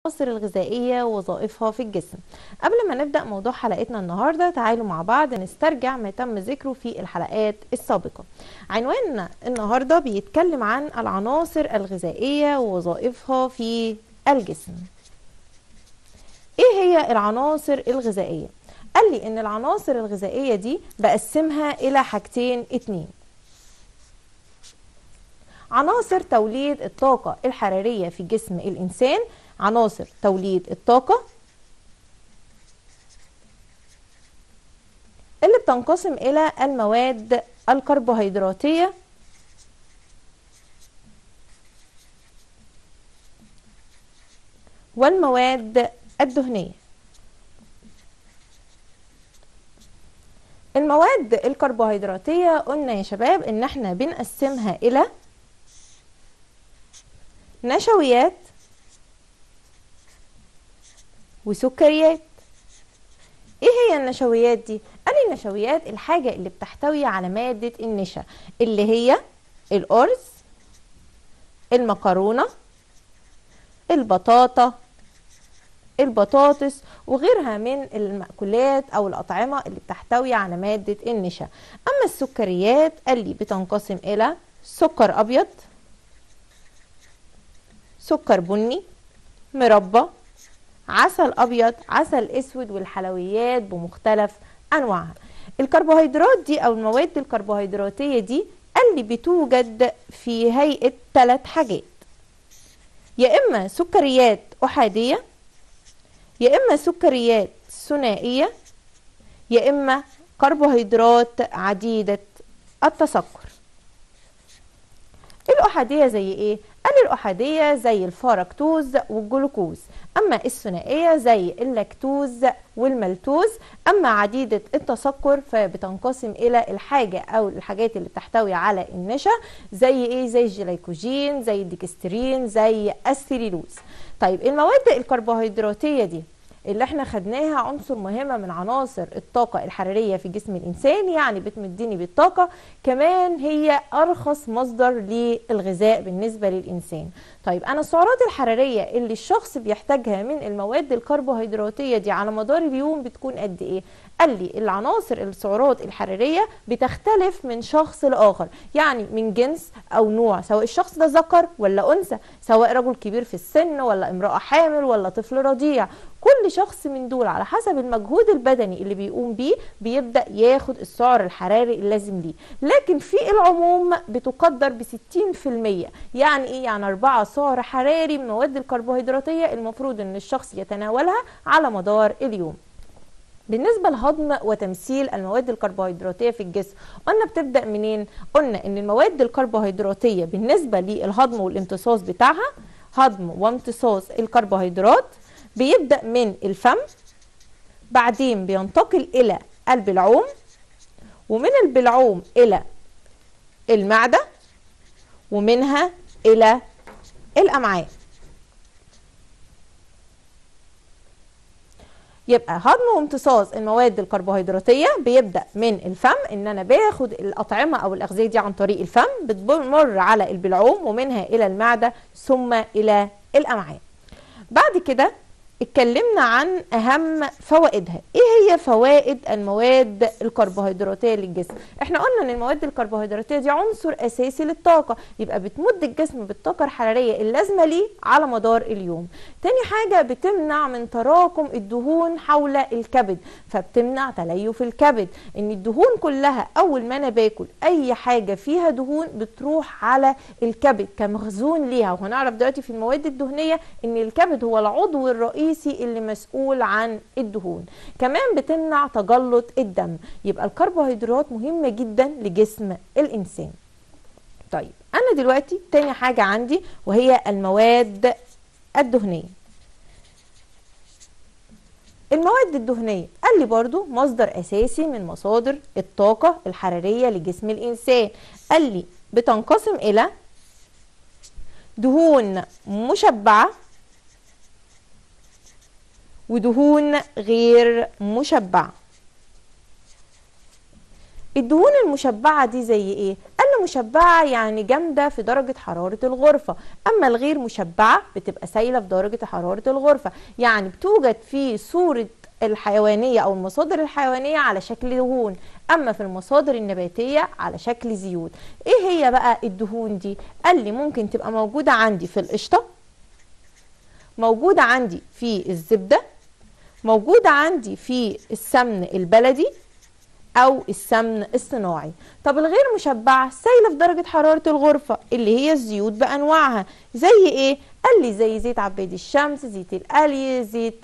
العناصر الغذائية ووظائفها في الجسم قبل ما نبدأ موضوع حلقتنا النهاردة تعالوا مع بعض نسترجع ما تم ذكره في الحلقات السابقة عنواننا النهاردة بيتكلم عن العناصر الغذائية ووظائفها في الجسم ايه هي العناصر الغذائية قال لي ان العناصر الغذائية دي بقسمها الى حاجتين اتنين عناصر توليد الطاقة الحرارية في جسم الإنسان عناصر توليد الطاقة اللي بتنقسم إلى المواد الكربوهيدراتية والمواد الدهنية المواد الكربوهيدراتية قلنا يا شباب ان احنا بنقسمها الى نشويات وسكريات ايه هي النشويات دي قال النشويات الحاجة اللي بتحتوي على مادة النشا اللي هي الأرز المكرونة البطاطا البطاطس وغيرها من المأكولات أو الأطعمة اللي بتحتوي على مادة النشا أما السكريات اللي بتنقسم إلى سكر أبيض سكر بني مربى عسل ابيض عسل اسود والحلويات بمختلف انواعها الكربوهيدرات دي او المواد الكربوهيدراتيه دي اللي بتوجد في هيئه ثلاث حاجات يا اما سكريات احاديه يا اما سكريات ثنائيه يا اما كربوهيدرات عديده التسكر الأحادية زي إيه؟ قال الأحادية زي الفاركتوز والجلوكوز أما الثنائية زي اللاكتوز والملتوز أما عديدة التسكر فبتنقسم إلى الحاجة أو الحاجات اللي بتحتوي على النشا زي إيه؟ زي الجليكوجين زي الديكسترين زي السيلولوز طيب المواد الكربوهيدراتية دي اللي احنا خدناها عنصر مهمة من عناصر الطاقة الحرارية في جسم الإنسان يعني بتمدني بالطاقة كمان هي أرخص مصدر للغذاء بالنسبة للإنسان طيب أنا السعرات الحرارية اللي الشخص بيحتاجها من المواد الكربوهيدراتية دي على مدار اليوم بتكون قد إيه؟ قال لي العناصر السعرات الحرارية بتختلف من شخص لآخر يعني من جنس أو نوع سواء الشخص ده ذكر ولا أنثى سواء رجل كبير في السن ولا امرأة حامل ولا طفل رضيع كل شخص من دول على حسب المجهود البدني اللي بيقوم بيه بيبدأ ياخد السعر الحراري اللازم ليه لكن في العموم بتقدر ب 60% يعني ايه يعني 4 سعر حراري من المواد الكربوهيدراتية المفروض ان الشخص يتناولها على مدار اليوم بالنسبة لهضم وتمثيل المواد الكربوهيدراتية في الجسم قلنا بتبدأ منين؟ قلنا ان المواد الكربوهيدراتية بالنسبة للهضم والامتصاص بتاعها هضم وامتصاص الكربوهيدرات بيبدأ من الفم بعدين بينتقل إلى البلعوم ومن البلعوم إلى المعدة ومنها إلى الأمعاء يبقى هضم وامتصاص المواد الكربوهيدراتيه بيبدا من الفم ان انا باخد الاطعمه او الاغذيه دي عن طريق الفم بتمر على البلعوم ومنها الى المعده ثم الى الامعاء بعد كده اتكلمنا عن اهم فوائدها ايه هي فوائد المواد الكربوهيدراتيه للجسم احنا قلنا ان المواد الكربوهيدراتيه دي عنصر اساسي للطاقه يبقى بتمد الجسم بالطاقه الحراريه اللازمه ليه على مدار اليوم تاني حاجه بتمنع من تراكم الدهون حول الكبد فبتمنع تليف الكبد ان الدهون كلها اول ما انا باكل اي حاجه فيها دهون بتروح على الكبد كمخزون ليها وهنعرف دلوقتي في المواد الدهنيه ان الكبد هو العضو الرئيسي الرئيسي اللي مسؤول عن الدهون كمان بتمنع تجلط الدم يبقى الكربوهيدرات مهمة جدا لجسم الإنسان طيب أنا دلوقتي تاني حاجة عندي وهي المواد الدهنية المواد الدهنية قال لي برضو مصدر أساسي من مصادر الطاقة الحرارية لجسم الإنسان قال لي بتنقسم إلى دهون مشبعة ودهون غير مشبعة الدهون المشبعة دي زي ايه؟ قال مشبعة يعني جامدة في درجة حرارة الغرفة أما الغير مشبعة بتبقى سايلة في درجة حرارة الغرفة يعني بتوجد في صورة الحيوانية أو المصادر الحيوانية على شكل دهون أما في المصادر النباتية على شكل زيوت إيه هي بقى الدهون دي؟ قال لي ممكن تبقى موجودة عندي في القشطة موجودة عندي في الزبدة موجودة عندي في السمن البلدي او السمن الصناعي طب الغير مشبعه سايله في درجه حراره الغرفه اللي هي الزيوت بانواعها زي ايه قال لي زي زيت عباد الشمس زيت القلي زيت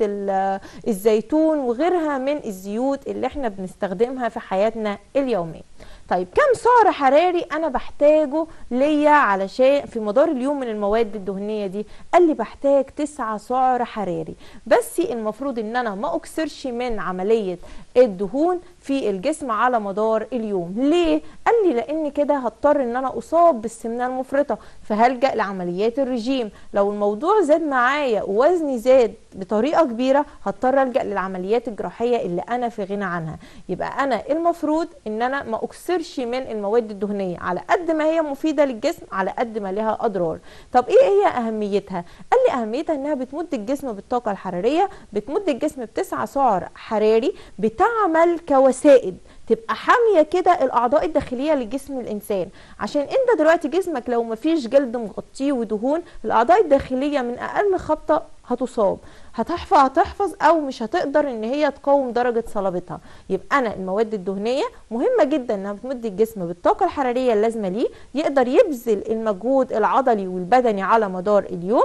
الزيتون وغيرها من الزيوت اللي احنا بنستخدمها في حياتنا اليوميه طيب كم سعر حراري انا بحتاجه ليا علشان في مدار اليوم من المواد الدهنيه دي قال لي بحتاج 9 سعر حراري بس المفروض ان انا ما اكثرش من عمليه الدهون في الجسم على مدار اليوم ليه قال لي لان كده هضطر ان انا اصاب بالسمنه المفرطه فهلجا لعمليات الرجيم لو الموضوع زاد معايا ووزني زاد بطريقه كبيره هضطر الجا للعمليات الجراحيه اللي انا في غنى عنها يبقى انا المفروض ان انا ما اكثرش من المواد الدهنيه على قد ما هي مفيده للجسم على قد ما لها اضرار طب ايه هي اهميتها قال لي اهميتها انها بتمد الجسم بالطاقه الحراريه بتمد الجسم بتسعة سعر حراري بتعمل كوسائد تبقى حاميه كده الاعضاء الداخليه لجسم الانسان عشان انت دلوقتي جسمك لو مفيش جلد مغطيه ودهون الاعضاء الداخليه من اقل خبطه هتصاب هتحفظ هتحفظ او مش هتقدر ان هي تقاوم درجه صلابتها يبقى انا المواد الدهنيه مهمه جدا انها بتمد الجسم بالطاقه الحراريه اللازمه ليه يقدر يبذل المجهود العضلي والبدني على مدار اليوم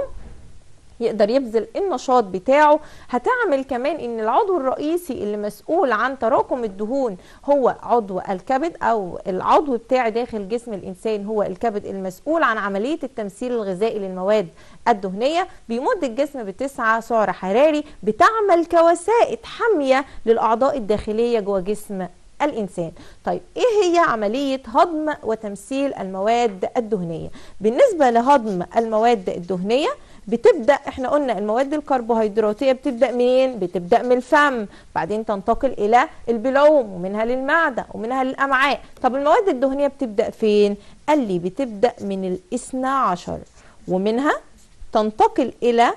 يقدر يبذل النشاط بتاعه هتعمل كمان ان العضو الرئيسي اللي مسؤول عن تراكم الدهون هو عضو الكبد او العضو بتاع داخل جسم الانسان هو الكبد المسؤول عن عمليه التمثيل الغذائي للمواد الدهنيه بيمد الجسم بتسعة سعر حراري بتعمل كوسائد حاميه للاعضاء الداخليه جوه جسم الانسان طيب ايه هي عمليه هضم وتمثيل المواد الدهنيه بالنسبه لهضم المواد الدهنيه بتبدا احنا قلنا المواد الكربوهيدراتيه بتبدا منين بتبدا من الفم بعدين تنتقل الى البلعوم ومنها للمعده ومنها للامعاء طب المواد الدهنيه بتبدا فين قال لي بتبدا من الاثنى عشر ومنها تنتقل الى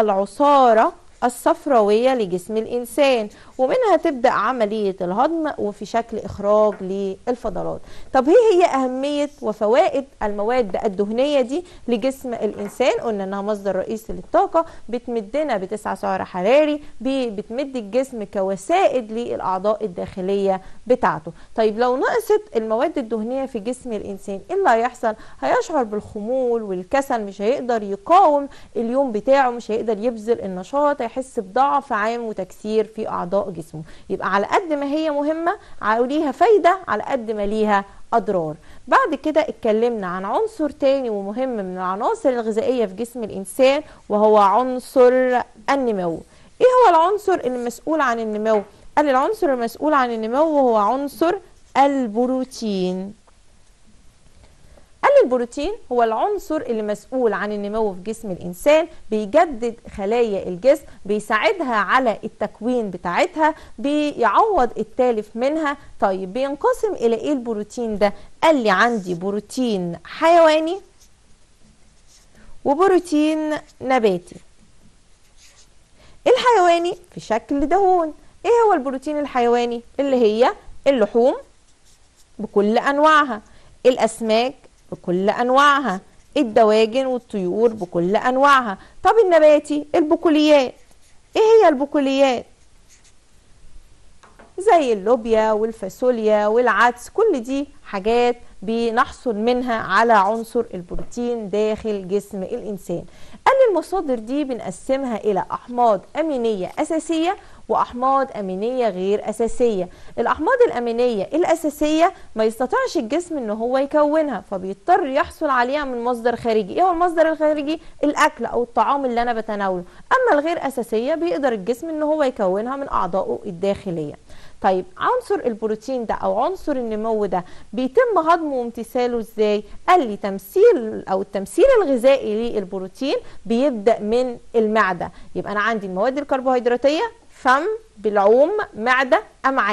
العصاره الصفراوية لجسم الإنسان ومنها تبدأ عملية الهضم وفي شكل إخراج للفضلات طب هي هي أهمية وفوائد المواد الدهنية دي لجسم الإنسان قلنا أنها مصدر رئيسي للطاقة بتمدنا بتسعة سعر حراري بتمد الجسم كوسائد للأعضاء الداخلية بتاعته طيب لو نقصت المواد الدهنية في جسم الإنسان إيه اللي هيحصل هيشعر بالخمول والكسل مش هيقدر يقاوم اليوم بتاعه مش هيقدر يبذل النشاط هيحس بضعف عام وتكسير في اعضاء جسمه يبقى على قد ما هي مهمه ليها فايده على قد ما ليها اضرار بعد كده اتكلمنا عن عنصر تاني ومهم من العناصر الغذائيه في جسم الانسان وهو عنصر النمو ايه هو العنصر المسؤول عن النمو قال العنصر المسؤول عن النمو هو عنصر البروتين قال البروتين هو العنصر اللي مسؤول عن النمو في جسم الانسان بيجدد خلايا الجسم بيساعدها على التكوين بتاعتها بيعوض التالف منها طيب بينقسم الى ايه البروتين ده قال لي عندي بروتين حيواني وبروتين نباتي الحيواني في شكل دهون ايه هو البروتين الحيواني اللي هي اللحوم بكل انواعها الاسماك بكل انواعها الدواجن والطيور بكل انواعها طب النباتي البقوليات ايه هي البقوليات زي اللوبيا والفاصوليا والعدس كل دي حاجات بنحصل منها على عنصر البروتين داخل جسم الانسان قال المصادر دي بنقسمها الى احماض امينيه اساسيه واحماض امينيه غير اساسيه الاحماض الامينيه الاساسيه ما يستطيعش الجسم ان هو يكونها فبيضطر يحصل عليها من مصدر خارجي ايه هو المصدر الخارجي الاكل او الطعام اللي انا بتناوله اما الغير اساسيه بيقدر الجسم ان هو يكونها من اعضائه الداخليه طيب عنصر البروتين ده او عنصر النمو ده بيتم هضمه وامتثاله ازاي قال لي تمثيل او التمثيل الغذائي للبروتين بيبدا من المعده يبقى انا عندي المواد الكربوهيدراتيه فم بلعوم معده امعاء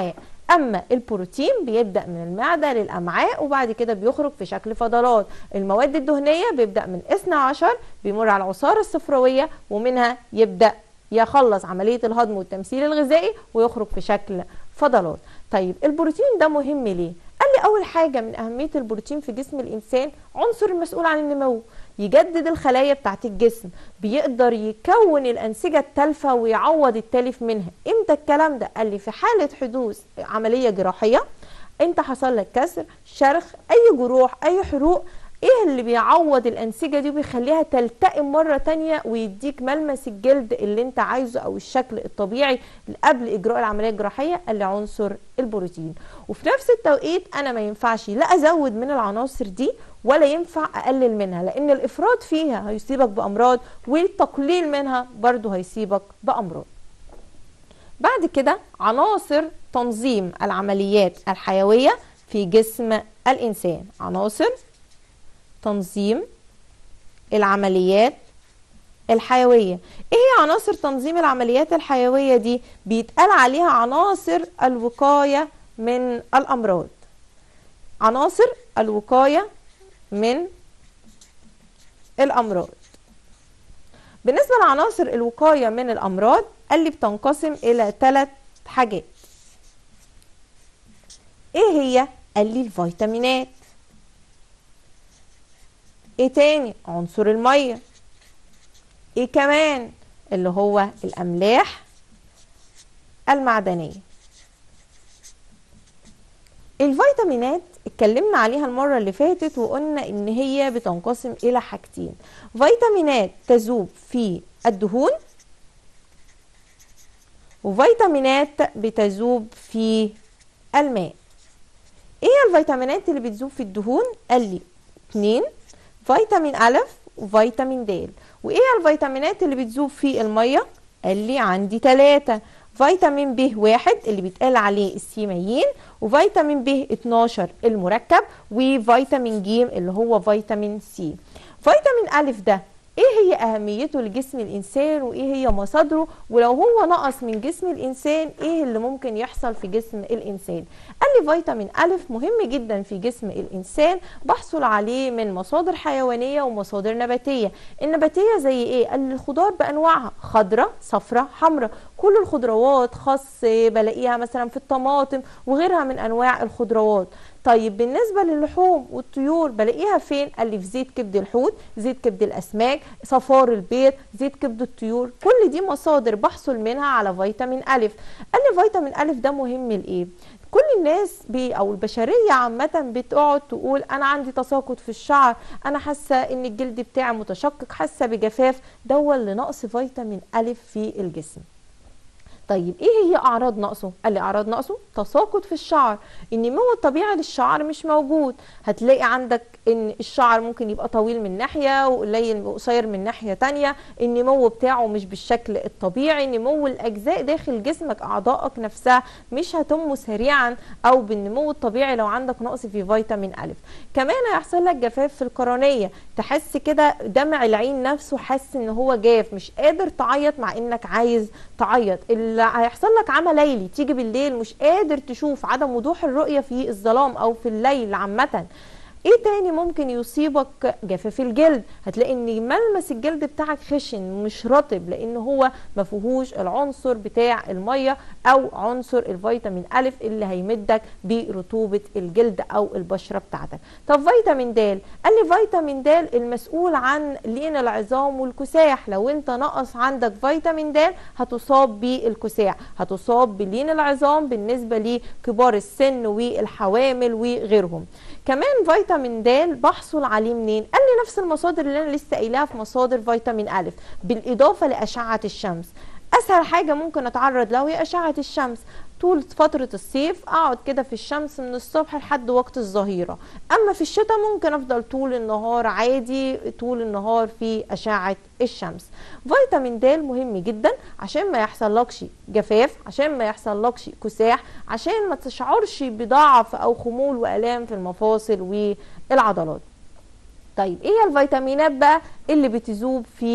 اما البروتين بيبدا من المعده للامعاء وبعد كده بيخرج في شكل فضلات المواد الدهنيه بيبدا من 12 بيمر على العصاره الصفراويه ومنها يبدا يخلص عمليه الهضم والتمثيل الغذائي ويخرج في شكل فضلات طيب البروتين ده مهم ليه قال لي اول حاجه من اهميه البروتين في جسم الانسان عنصر المسؤول عن النمو يجدد الخلايا بتاعت الجسم بيقدر يكون الانسجه التالفه ويعوض التالف منها امتى الكلام ده قال لي في حاله حدوث عمليه جراحيه انت حصل لك كسر شرخ اي جروح اي حروق ايه اللي بيعوض الانسجه دي وبيخليها تلتئم مره تانية ويديك ملمس الجلد اللي انت عايزه او الشكل الطبيعي قبل اجراء العمليه الجراحيه اللي عنصر البروتين وفي نفس التوقيت انا ما ينفعش لا ازود من العناصر دي ولا ينفع اقلل منها لان الافراط فيها هيصيبك بامراض والتقليل منها برضو هيصيبك بامراض بعد كده عناصر تنظيم العمليات الحيويه في جسم الانسان عناصر تنظيم العمليات الحيوية ايه هي عناصر تنظيم العمليات الحيوية دي بيتقال عليها عناصر الوقاية من الامراض عناصر الوقاية من الامراض بالنسبة لعناصر الوقاية من الامراض قال لي بتنقسم الى ثلاث حاجات ايه هي قال لي الفيتامينات ايه تاني عنصر الميه ايه كمان اللي هو الاملاح المعدنيه الفيتامينات اتكلمنا عليها المرة اللي فاتت وقلنا ان هي بتنقسم الى حاجتين فيتامينات تذوب في الدهون وفيتامينات بتذوب في الماء ايه الفيتامينات اللي بتذوب في الدهون قال لي اتنين فيتامين أ وفيتامين د وإيه الفيتامينات اللي بتذوب في المية؟ قال لي عندي ثلاثة فيتامين ب واحد اللي بيتقال عليه السيميين وفيتامين ب 12 المركب وفيتامين ج اللي هو فيتامين سي فيتامين أ ده ايه هي اهميته لجسم الانسان وايه هي مصادره ولو هو نقص من جسم الانسان ايه اللي ممكن يحصل في جسم الانسان قال لي فيتامين أ مهم جدا في جسم الانسان بحصل عليه من مصادر حيوانيه ومصادر نباتيه النباتيه زي ايه قال لي الخضار بانواعها خضراء صفراء حمراء كل الخضروات خاص بلاقيها مثلا في الطماطم وغيرها من انواع الخضروات طيب بالنسبه للحوم والطيور بلاقيها فين قال لي في زيت كبد الحوت زيت كبد الاسماك صفار البيض زيت كبد الطيور كل دي مصادر بحصل منها على فيتامين أ قال لي فيتامين أ ده مهم لايه كل الناس بي او البشريه عامه بتقعد تقول انا عندي تساقط في الشعر انا حاسه ان الجلد بتاعي متشقق حاسه بجفاف دوا لنقص فيتامين أ في الجسم طيب ايه هي اعراض نقصه قال لي اعراض نقصه تساقط في الشعر النمو الطبيعي للشعر مش موجود هتلاقي عندك ان الشعر ممكن يبقى طويل من ناحيه وقليل قصير من ناحيه تانية النمو بتاعه مش بالشكل الطبيعي نمو الاجزاء داخل جسمك اعضائك نفسها مش هتنمو سريعا او بالنمو الطبيعي لو عندك نقص في فيتامين ا كمان هيحصل لك جفاف في القرنيه تحس كده دمع العين نفسه حاسس ان هو جاف مش قادر تعيط مع انك عايز تعيط اللي هيحصل لك عمى ليلي تيجي بالليل مش قادر تشوف عدم وضوح الرؤيه في الظلام او في الليل عامه ايه تاني ممكن يصيبك جفاف الجلد هتلاقي ان ملمس الجلد بتاعك خشن مش رطب لان هو ما فيهوش العنصر بتاع الميه او عنصر الفيتامين ا اللي هيمدك برطوبه الجلد او البشره بتاعتك طب فيتامين د قال لي فيتامين د المسؤول عن لين العظام والكساح لو انت نقص عندك فيتامين د هتصاب بالكساح هتصاب بلين العظام بالنسبه لكبار السن والحوامل وغيرهم كمان فيتامين د بحصل عليه منين قال لي نفس المصادر اللي انا لسه قايلاها في مصادر فيتامين ا بالاضافه لاشعه الشمس اسهل حاجه ممكن اتعرض له هي اشعه الشمس طول فترة الصيف اقعد كده في الشمس من الصبح لحد وقت الظهيرة اما في الشتاء ممكن افضل طول النهار عادي طول النهار في اشعة الشمس فيتامين د مهم جدا عشان ما يحصلكش جفاف عشان ما يحصلكش كساح عشان ما تشعرش بضعف او خمول والام في المفاصل والعضلات طيب ايه الفيتامينات بقى اللي بتذوب في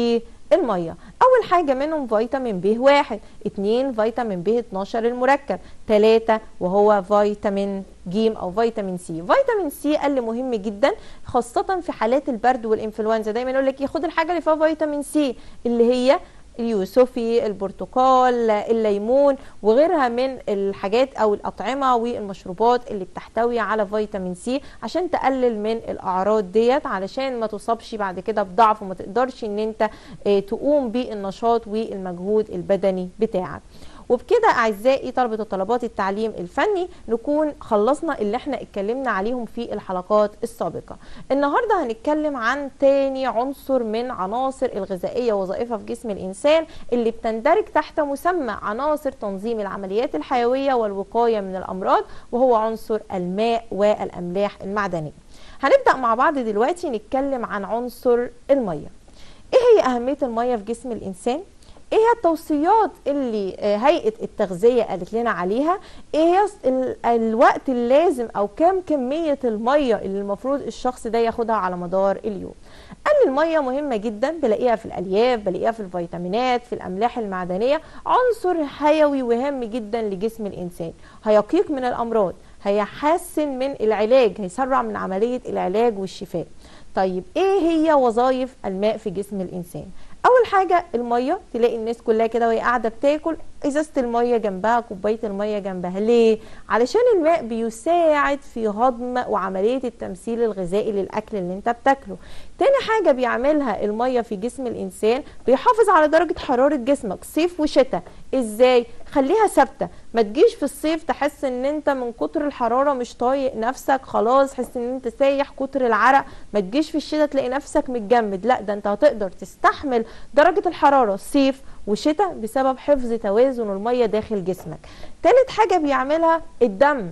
الميه اول حاجه منهم فيتامين ب 1 2 فيتامين ب 12 المركب 3 وهو فيتامين ج او فيتامين سي فيتامين سي قال مهم جدا خاصه في حالات البرد والانفلونزا دايما يقول لك خد الحاجه اللي فيها فيتامين سي اللي هي اليوسفي البرتقال الليمون وغيرها من الحاجات او الاطعمه والمشروبات اللي بتحتوي على فيتامين سي عشان تقلل من الاعراض ديت علشان ما تصابش بعد كده بضعف وما تقدرش ان انت اه تقوم بالنشاط والمجهود البدني بتاعك وبكده اعزائي طلبه وطلبات التعليم الفني نكون خلصنا اللي احنا اتكلمنا عليهم في الحلقات السابقه النهارده هنتكلم عن تاني عنصر من عناصر الغذائيه وظائفها في جسم الانسان اللي بتندرج تحت مسمى عناصر تنظيم العمليات الحيويه والوقايه من الامراض وهو عنصر الماء والاملاح المعدنيه هنبدا مع بعض دلوقتي نتكلم عن عنصر الميه ايه هي اهميه الميه في جسم الانسان ايه هي التوصيات اللي هيئه التغذيه قالت لنا عليها ايه هي الوقت اللازم او كام كميه الميه اللي المفروض الشخص ده ياخدها على مدار اليوم قال الميه مهمه جدا بلاقيها في الالياف بلاقيها في الفيتامينات في الاملاح المعدنيه عنصر حيوي وهام جدا لجسم الانسان هيقيق من الامراض هيحسن من العلاج هيسرع من عمليه العلاج والشفاء طيب ايه هي وظائف الماء في جسم الانسان اول حاجه الميه تلاقي الناس كلها كده وهي قاعده بتاكل ازازه الميه جنبها كوبايه الميه جنبها ليه علشان الماء بيساعد في هضم وعمليه التمثيل الغذائي للاكل اللي انت بتاكله تاني حاجه بيعملها الميه في جسم الانسان بيحافظ على درجه حراره جسمك صيف وشتاء ازاي خليها ثابته ما تجيش في الصيف تحس ان انت من كتر الحراره مش طايق نفسك خلاص تحس ان انت سايح كتر العرق ما تجيش في الشتاء تلاقي نفسك متجمد لا ده انت هتقدر تستحمل درجه الحراره صيف وشتاء بسبب حفظ توازن الميه داخل جسمك تالت حاجه بيعملها الدم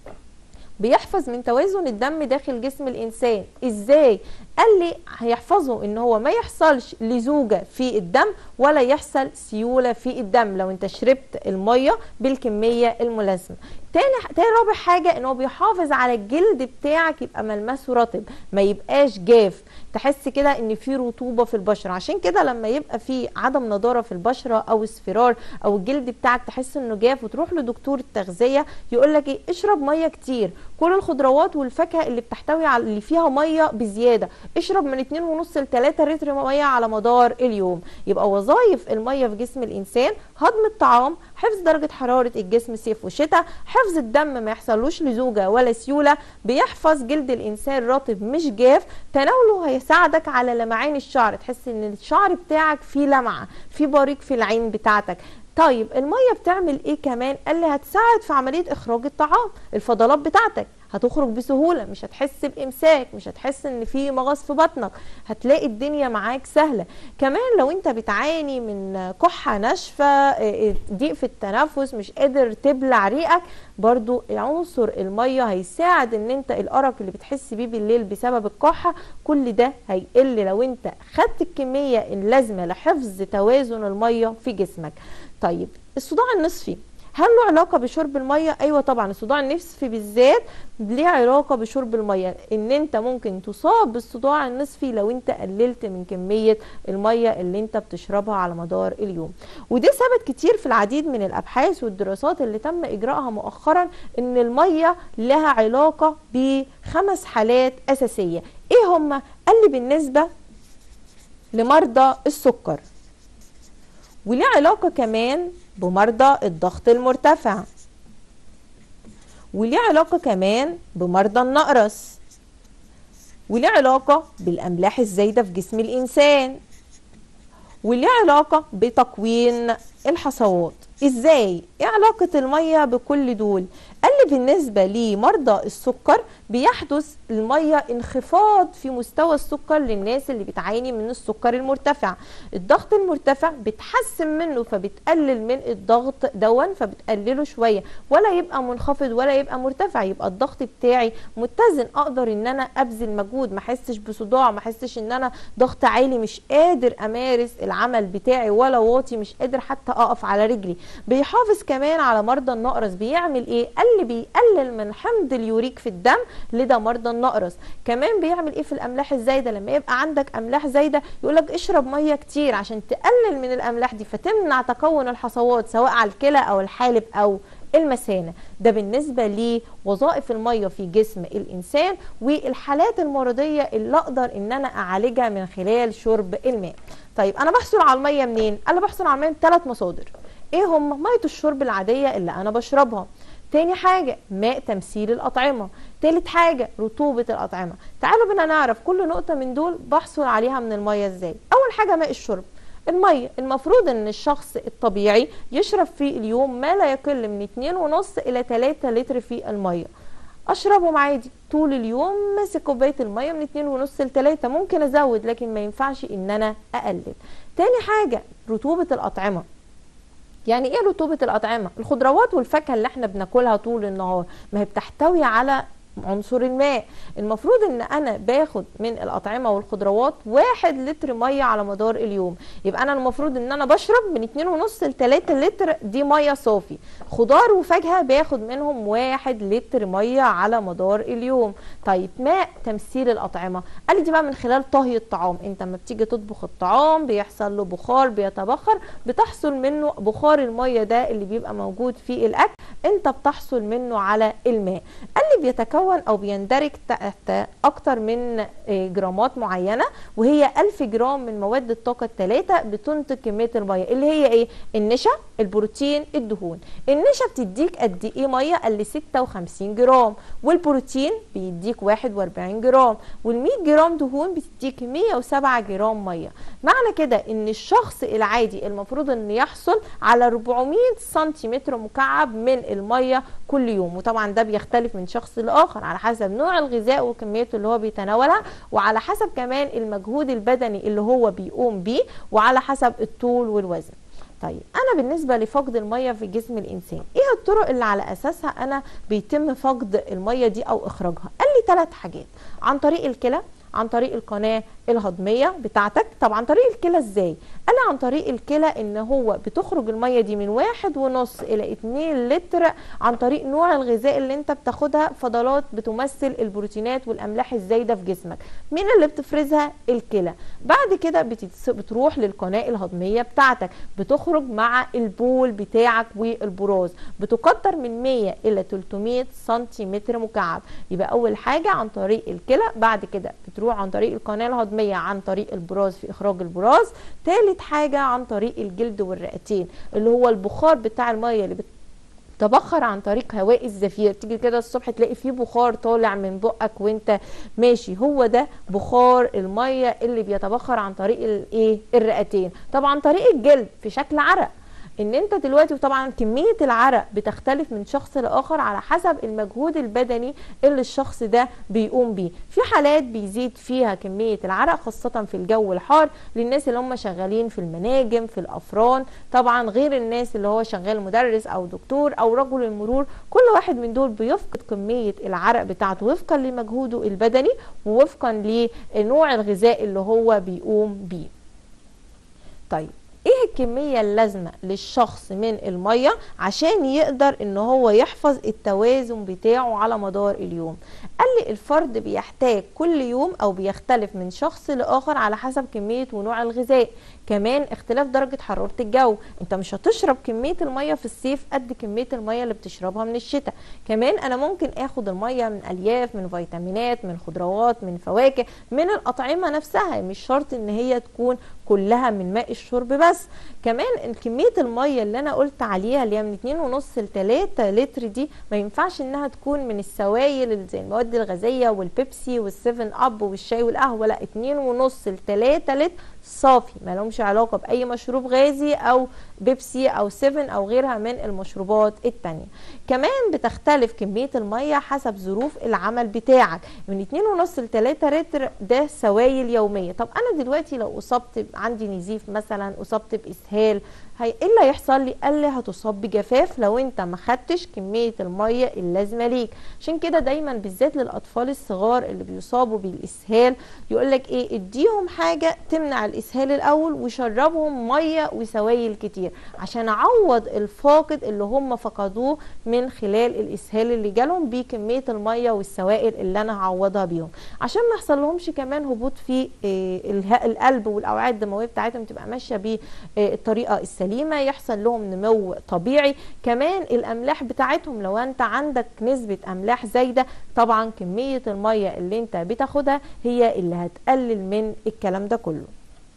بيحفظ من توازن الدم داخل جسم الانسان ازاي قال لي هيحفظه ان هو ما يحصلش لزوجه في الدم ولا يحصل سيوله في الدم لو انت شربت الميه بالكميه الملازمه تاني تاني رابع حاجه ان هو بيحافظ على الجلد بتاعك يبقى ملمسه رطب ما يبقاش جاف تحس كده ان في رطوبه في البشره عشان كده لما يبقى في عدم نضاره في البشره او اصفرار او الجلد بتاعك تحس انه جاف وتروح لدكتور التغذيه يقول لك ايه اشرب ميه كتير كل الخضروات والفاكهه اللي بتحتوي على اللي فيها ميه بزياده اشرب من 2.5 ل 3 لتر ميه على مدار اليوم يبقى وظائف الميه في جسم الانسان هضم الطعام حفظ درجه حراره الجسم صيف وشتاء حفظ الدم ما يحصلوش لزوجه ولا سيوله بيحفظ جلد الانسان رطب مش جاف تناوله هيساعدك على لمعان الشعر تحس ان الشعر بتاعك فيه لمعه في بريق في العين بتاعتك طيب الميه بتعمل ايه كمان قال لي هتساعد في عمليه اخراج الطعام الفضلات بتاعتك هتخرج بسهوله مش هتحس بامساك مش هتحس ان في مغص في بطنك هتلاقي الدنيا معاك سهله كمان لو انت بتعاني من كحه ناشفه ضيق في التنفس مش قادر تبلع ريقك برضو عنصر الميه هيساعد ان انت الارق اللي بتحس بيه بالليل بسبب الكحه كل ده هيقل لو انت خدت الكميه اللازمه لحفظ توازن الميه في جسمك طيب الصداع النصفي هل له علاقة بشرب المية؟ أيوة طبعا الصداع النصفي بالذات ليه علاقة بشرب المية إن أنت ممكن تصاب بالصداع النصفي لو أنت قللت من كمية المية اللي أنت بتشربها على مدار اليوم وده ثبت كتير في العديد من الأبحاث والدراسات اللي تم إجراءها مؤخرا إن المية لها علاقة بخمس حالات أساسية إيه هما؟ قال لي بالنسبة لمرضى السكر وليه علاقة كمان بمرضى الضغط المرتفع وليه علاقة كمان بمرضى النقرس وليه علاقة بالأملاح الزايدة في جسم الإنسان وليه علاقة بتكوين الحصوات ازاي ايه علاقة المية بكل دول قال لي بالنسبة لمرضى السكر بيحدث المية انخفاض في مستوى السكر للناس اللي بتعاني من السكر المرتفع الضغط المرتفع بتحسن منه فبتقلل من الضغط دون فبتقلله شوية ولا يبقى منخفض ولا يبقى مرتفع يبقى الضغط بتاعي متزن اقدر ان انا ابذل مجهود ما احسش بصداع ما احسش ان انا ضغط عالي مش قادر امارس العمل بتاعي ولا واطي مش قادر حتى اقف على رجلي بيحافظ كمان على مرضى النقرس بيعمل ايه قال اللي بيقلل من حمض اليوريك في الدم لدى مرضى النقرس كمان بيعمل ايه في الاملاح الزايده لما يبقى عندك املاح زايده يقولك اشرب ميه كتير عشان تقلل من الاملاح دي فتمنع تكون الحصوات سواء على الكلى او الحالب او المثانه ده بالنسبه لوظائف الميه في جسم الانسان والحالات المرضيه اللي اقدر ان انا اعالجها من خلال شرب الماء طيب انا بحصل على الميه منين انا بحصل على الميه من ثلاث مصادر ايه هم ميه الشرب العاديه اللي انا بشربها تاني حاجة ماء تمثيل الأطعمة تالت حاجة رطوبة الأطعمة تعالوا بنا نعرف كل نقطة من دول بحصل عليها من المية ازاي أول حاجة ماء الشرب المية المفروض ان الشخص الطبيعي يشرب في اليوم ما لا يقل من 2.5 الى 3 لتر في المية اشربهم عادي طول اليوم ماسك كوبايه الميه من 2.5 ل 3 ممكن ازود لكن ما ينفعش ان انا اقلل تاني حاجه رطوبه الاطعمه يعني ايه رطوبه الاطعمه الخضروات والفاكهه اللي احنا بناكلها طول النهار ما هي بتحتوي على عنصر الماء المفروض ان انا باخد من الاطعمه والخضروات واحد لتر ميه على مدار اليوم يبقى انا المفروض ان انا بشرب من 2.5 ل 3 لتر دي ميه صافي خضار وفاكهه باخد منهم واحد لتر ميه على مدار اليوم طيب ماء تمثيل الاطعمه قال لي دي بقى من خلال طهي الطعام انت لما بتيجي تطبخ الطعام بيحصل له بخار بيتبخر بتحصل منه بخار الميه ده اللي بيبقى موجود في الاكل انت بتحصل منه على الماء قال لي بيتكون او بيندرج تحت اكتر من جرامات معينه وهي 1000 جرام من مواد الطاقه الثلاثه بتنتج كميه الميه اللي هي ايه النشا البروتين الدهون النشا بتديك قد ايه ميه قال لي 56 جرام والبروتين بيديك 41 جرام وال100 جرام دهون بتديك 107 جرام ميه معنى كده ان الشخص العادي المفروض ان يحصل على 400 سنتيمتر مكعب من الميه كل يوم وطبعا ده بيختلف من شخص لاخر على حسب نوع الغذاء وكميته اللي هو بيتناولها وعلى حسب كمان المجهود البدني اللي هو بيقوم بيه وعلى حسب الطول والوزن طيب انا بالنسبه لفقد الميه في جسم الانسان ايه الطرق اللي على اساسها انا بيتم فقد الميه دي او اخراجها قال لي ثلاث حاجات عن طريق الكلى عن طريق القناه الهضميه بتاعتك طب عن طريق الكلى ازاي قال عن طريق الكلى ان هو بتخرج الميه دي من واحد ونص الى اتنين لتر عن طريق نوع الغذاء اللي انت بتاخدها فضلات بتمثل البروتينات والاملاح الزايده في جسمك مين اللي بتفرزها الكلى بعد كده بتتس... بتروح للقناه الهضميه بتاعتك بتخرج مع البول بتاعك والبراز بتكتر من 100 الى 300 سنتيمتر مكعب يبقى اول حاجه عن طريق الكلى بعد كده بتروح عن طريق القناه الهضميه عن طريق البراز في اخراج البراز تالت حاجه عن طريق الجلد والرئتين اللي هو البخار بتاع الميه اللي تبخر عن طريق هواء الزفير تيجي كده الصبح تلاقي فيه بخار طالع من بقك وانت ماشي هو ده بخار الميه اللي بيتبخر عن طريق الايه الرئتين طبعا طريق الجلد في شكل عرق ان انت دلوقتي وطبعا كميه العرق بتختلف من شخص لاخر على حسب المجهود البدني اللي الشخص ده بيقوم بيه في حالات بيزيد فيها كميه العرق خاصه في الجو الحار للناس اللي هم شغالين في المناجم في الافران طبعا غير الناس اللي هو شغال مدرس او دكتور او رجل المرور كل واحد من دول بيفقد كميه العرق بتاعته وفقا لمجهوده البدني ووفقا لنوع الغذاء اللي هو بيقوم بيه طيب ايه الكميه اللازمه للشخص من الميه عشان يقدر ان هو يحفظ التوازن بتاعه على مدار اليوم قال لي الفرد بيحتاج كل يوم او بيختلف من شخص لاخر على حسب كميه ونوع الغذاء كمان اختلاف درجه حراره الجو انت مش هتشرب كميه الميه في الصيف قد كميه الميه اللي بتشربها من الشتاء كمان انا ممكن اخد الميه من الياف من فيتامينات من خضروات من فواكه من الاطعمه نفسها مش شرط ان هي تكون كلها من ماء الشرب بس كمان كميه الميه اللي انا قلت عليها اللي هي من 2.5 ل 3 لتر دي ما ينفعش انها تكون من السوائل زي المواد الغازيه والبيبسي والسيفن اب والشاي والقهوه لا 2.5 ل 3 لتر صافي ما لهمش علاقه باي مشروب غازي او بيبسي او سيفن او غيرها من المشروبات التانية كمان بتختلف كميه الميه حسب ظروف العمل بتاعك من 2.5 ل 3 لتر ده سوائل يوميه طب انا دلوقتي لو اصبت عندي نزيف مثلا اصبت باسهال هي ايه اللي هيحصل لي قال لي هتصاب بجفاف لو انت ما خدتش كميه الميه اللازمه ليك عشان كده دايما بالذات للاطفال الصغار اللي بيصابوا بالاسهال يقول لك ايه اديهم حاجه تمنع الاسهال الاول وشربهم ميه وسوائل كتير عشان اعوض الفاقد اللي هم فقدوه من خلال الاسهال اللي جالهم بكميه الميه والسوائل اللي انا هعوضها بيهم عشان ما يحصل لهمش كمان هبوط في القلب والاوعيه الدمويه بتاعتهم تبقى ماشيه بالطريقه السليمه يحصل لهم نمو طبيعي كمان الاملاح بتاعتهم لو انت عندك نسبه املاح زايده طبعا كميه الميه اللي انت بتاخدها هي اللي هتقلل من الكلام ده كله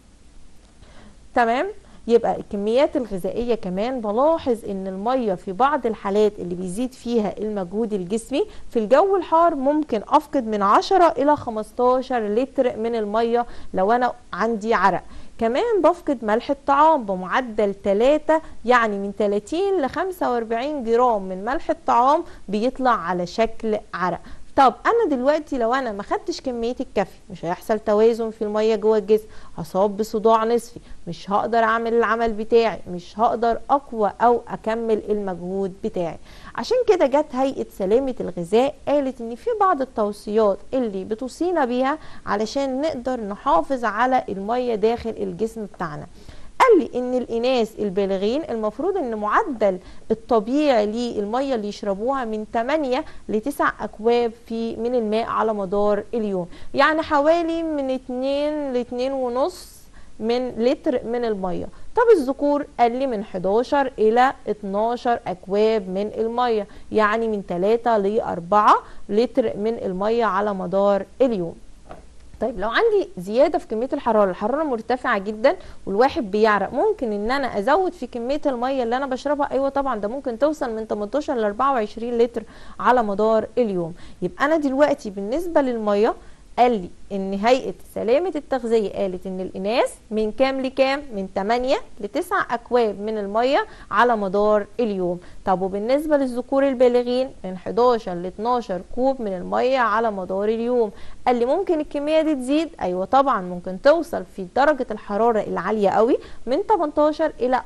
تمام يبقى الكميات الغذائيه كمان بلاحظ ان الميه في بعض الحالات اللي بيزيد فيها المجهود الجسمي في الجو الحار ممكن افقد من 10 الى 15 لتر من الميه لو انا عندي عرق كمان بفقد ملح الطعام بمعدل 3 يعني من 30 ل 45 جرام من ملح الطعام بيطلع على شكل عرق طب انا دلوقتي لو انا ما خدتش كميه الكافي مش هيحصل توازن في الميه جوه الجسم هصاب بصداع نصفي مش هقدر اعمل العمل بتاعي مش هقدر اقوى او اكمل المجهود بتاعي عشان كده جت هيئه سلامه الغذاء قالت ان في بعض التوصيات اللي بتوصينا بيها علشان نقدر نحافظ على الميه داخل الجسم بتاعنا قال لي ان الاناث البالغين المفروض ان معدل الطبيعي للميه اللي يشربوها من 8 ل 9 اكواب في من الماء على مدار اليوم يعني حوالي من 2 ل 2 ونص من لتر من الميه طب الذكور قال لي من 11 الى 12 اكواب من الميه يعني من 3 ل 4 لتر من الميه على مدار اليوم طيب لو عندي زياده في كميه الحراره الحراره مرتفعه جدا والواحد بيعرق ممكن ان انا ازود في كميه الميه اللي انا بشربها ايوه طبعا ده ممكن توصل من 18 ل 24 لتر على مدار اليوم يبقى انا دلوقتي بالنسبه للميه قال لي ان هيئه سلامه التغذيه قالت ان الاناث من كام لكام من 8 ل 9 اكواب من الميه على مدار اليوم طب وبالنسبه للذكور البالغين من 11 ل 12 كوب من الميه على مدار اليوم قال لي ممكن الكميه دي تزيد ايوه طبعا ممكن توصل في درجه الحراره العاليه قوي من 18 الى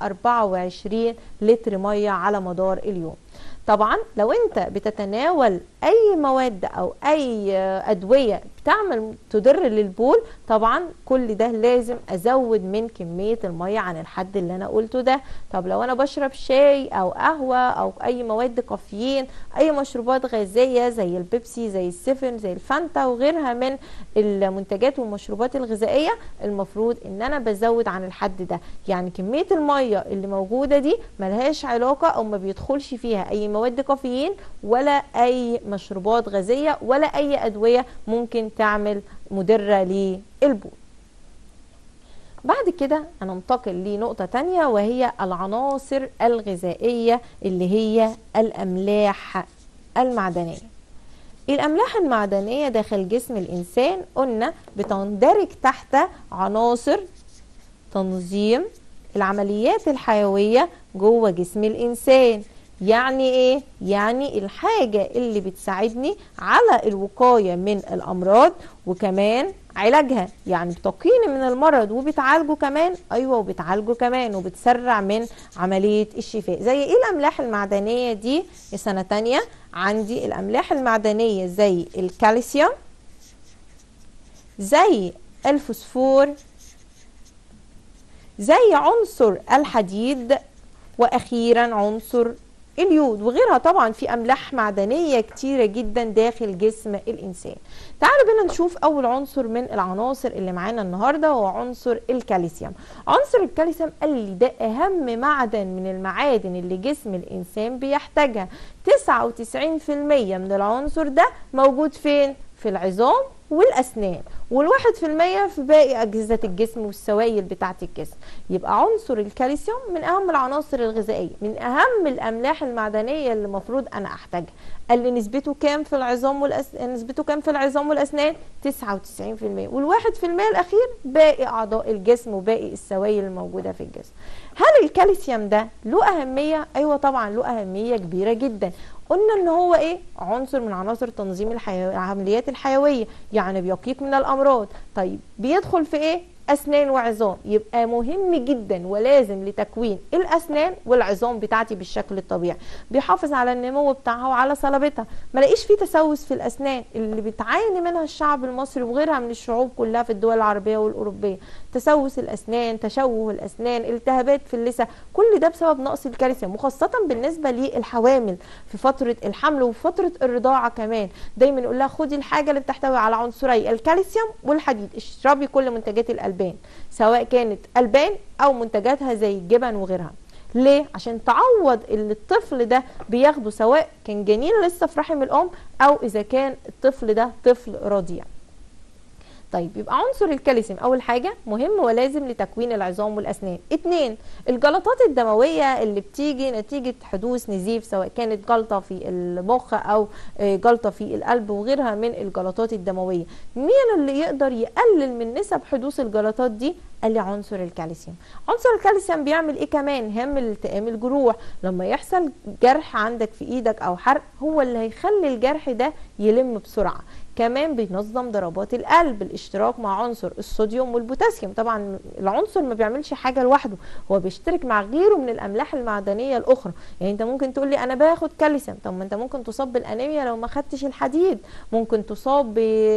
24 لتر ميه على مدار اليوم طبعا لو انت بتتناول اي مواد او اي ادويه بتعمل تضر للبول طبعا كل ده لازم ازود من كميه الميه عن الحد اللي انا قلته ده طب لو انا بشرب شاي او قهوه او اي مواد كافيين اي مشروبات غازيه زي البيبسي زي السفن زي الفانتا وغيرها من المنتجات والمشروبات الغذائيه المفروض ان انا بزود عن الحد ده يعني كميه الميه اللي موجوده دي ملهاش علاقه او ما بيدخلش فيها اي مواد كافيين ولا اي مشروبات غازيه ولا اي ادويه ممكن تعمل مدره للبول بعد كده هننتقل لنقطة تانية وهي العناصر الغذائية اللي هي الأملاح المعدنية الأملاح المعدنية داخل جسم الإنسان قلنا بتندرج تحت عناصر تنظيم العمليات الحيوية جوه جسم الإنسان يعني ايه يعني الحاجة اللي بتساعدني على الوقاية من الامراض وكمان علاجها يعني بتقيني من المرض وبتعالجه كمان ايوه وبتعالجه كمان وبتسرع من عملية الشفاء زي ايه الاملاح المعدنية دي سنة تانية عندي الاملاح المعدنية زي الكالسيوم زي الفوسفور زي عنصر الحديد واخيرا عنصر اليود وغيرها طبعا في املاح معدنيه كتيره جدا داخل جسم الانسان تعالوا بينا نشوف اول عنصر من العناصر اللي معانا النهارده هو عنصر الكالسيوم عنصر الكالسيوم قال لي ده اهم معدن من المعادن اللي جسم الانسان بيحتاجها 99% من العنصر ده موجود فين في العظام والاسنان والواحد في المية في باقي أجهزة الجسم والسوائل بتاعة الجسم يبقى عنصر الكالسيوم من أهم العناصر الغذائية من أهم الأملاح المعدنية اللي المفروض أنا أحتاجها قال لي نسبته كام في العظام والأس... نسبته كام في العظام والأسنان 99% والواحد في المية الأخير باقي أعضاء الجسم وباقي السوائل الموجودة في الجسم هل الكالسيوم ده له أهمية؟ أيوة طبعا له أهمية كبيرة جدا قلنا ان هو ايه عنصر من عناصر تنظيم الحيو... العمليات الحيويه يعني بيقيك من الامراض طيب بيدخل في ايه اسنان وعظام يبقى مهم جدا ولازم لتكوين الاسنان والعظام بتاعتي بالشكل الطبيعي بيحافظ على النمو بتاعها وعلى صلابتها ما لاقيش فيه تسوس في الاسنان اللي بتعاني منها الشعب المصري وغيرها من الشعوب كلها في الدول العربيه والاوروبيه تسوس الاسنان تشوه الاسنان التهابات في اللثه كل ده بسبب نقص الكالسيوم وخاصه بالنسبه للحوامل في فتره الحمل وفي فتره الرضاعه كمان دايما نقول لها خدي الحاجه اللي بتحتوي على عنصري الكالسيوم والحديد اشربي كل منتجات الالبان سواء كانت البان او منتجاتها زي الجبن وغيرها ليه عشان تعوض اللي الطفل ده بياخده سواء كان جنين لسه في رحم الام او اذا كان الطفل ده طفل رضيع طيب يبقى عنصر الكالسيوم اول حاجه مهم ولازم لتكوين العظام والاسنان اتنين الجلطات الدمويه اللي بتيجي نتيجه حدوث نزيف سواء كانت جلطه في المخ او جلطه في القلب وغيرها من الجلطات الدمويه مين اللي يقدر يقلل من نسب حدوث الجلطات دي قال لي عنصر الكالسيوم عنصر الكالسيوم بيعمل ايه كمان هم التئام الجروح لما يحصل جرح عندك في ايدك او حرق هو اللي هيخلي الجرح ده يلم بسرعه كمان بينظم ضربات القلب الاشتراك مع عنصر الصوديوم والبوتاسيوم طبعا العنصر ما بيعملش حاجه لوحده هو بيشترك مع غيره من الاملاح المعدنيه الاخرى يعني انت ممكن تقول لي انا باخد كالسيوم طب ما انت ممكن تصاب بالانيميا لو ما خدتش الحديد ممكن تصاب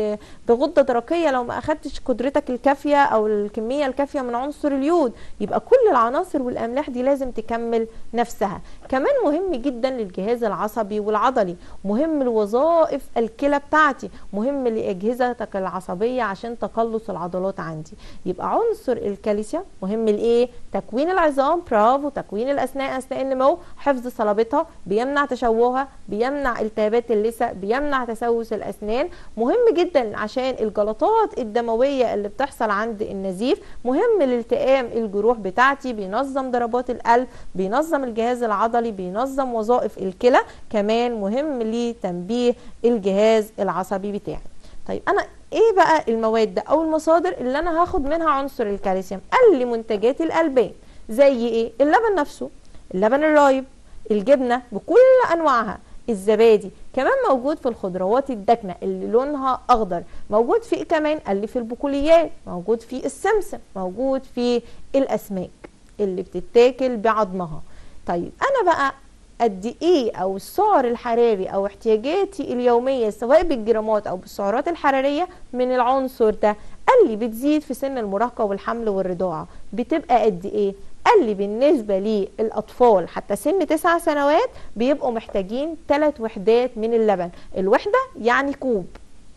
بغده درقيه لو ما اخدتش قدرتك الكافيه او الكميه الكافيه من عنصر اليود يبقى كل العناصر والاملاح دي لازم تكمل نفسها كمان مهم جدا للجهاز العصبي والعضلي مهم لوظائف الكلى بتاعتي مهم لاجهزتك العصبيه عشان تقلص العضلات عندي يبقى عنصر الكالسيوم مهم لايه تكوين العظام برافو تكوين الاسنان اثناء النمو حفظ صلابتها بيمنع تشوهها بيمنع التهابات اللثه بيمنع تسوس الاسنان مهم جدا عشان الجلطات الدمويه اللي بتحصل عند النزيف مهم لالتئام الجروح بتاعتي بينظم ضربات القلب بينظم الجهاز العضلي بينظم وظائف الكلى كمان مهم لتنبيه الجهاز العصبي بتاعي طيب انا ايه بقى المواد او المصادر اللي انا هاخد منها عنصر الكالسيوم قال لي منتجات الالبان زي ايه اللبن نفسه اللبن الرايب الجبنه بكل انواعها الزبادي كمان موجود في الخضروات الداكنه اللي لونها اخضر موجود في إيه كمان قال لي في البقوليات موجود في السمسم موجود في الاسماك اللي بتتاكل بعظمها طيب انا بقى قد ايه او السعر الحراري او احتياجاتي اليوميه سواء بالجرامات او بالسعرات الحراريه من العنصر ده قال لي بتزيد في سن المراهقه والحمل والرضاعه بتبقى قد ايه قال لي بالنسبة للأطفال حتى سن تسع سنوات بيبقوا محتاجين ثلاث وحدات من اللبن الوحدة يعني كوب